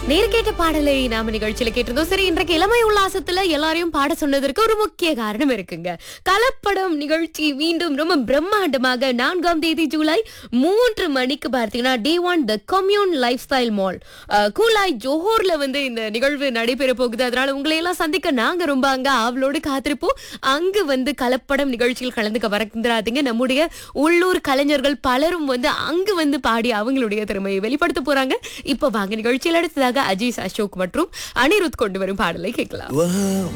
நேர்கேட்ட பாடலை நாம நிகழ்ச்சியில கேட்டிருந்தோம் சரி இன்றைக்கு இளமை உல்லாசத்துல எல்லாரையும் பாட சொன்னதற்கு ஒரு முக்கிய காரணம் இருக்குங்க கலப்படம் நிகழ்ச்சி மீண்டும் ரொம்ப பிரம்மாண்டமாக நான்காம் தேதி ஜூலை மூன்று மணிக்கு பார்த்தீங்கன்னா day one the commune lifestyle mall Kulai ஜோஹோர்ல வந்து இந்த நிகழ்வு நடைபெற போகுது அதனால உங்களை எல்லாம் சந்திக்க நாங்க ரொம்ப அங்க ஆவலோடு காத்திருப்போம் அங்கு வந்து கலப்படம் நிகழ்ச்சியில் கலந்துக்க மறந்துடாதீங்க நம்முடைய உள்ளூர் கலைஞர்கள் பலரும் வந்து அங்கு வந்து பாடி அவங்களுடைய திறமையை வெளிப்படுத்த போறாங்க இப்ப வாங்க நிகழ்ச்சியில் அடுத்ததாக அஜீஸ் அசோக் மற்றும் அனிருத் கொண்டு வரும் பாடலை கேட்கலாம்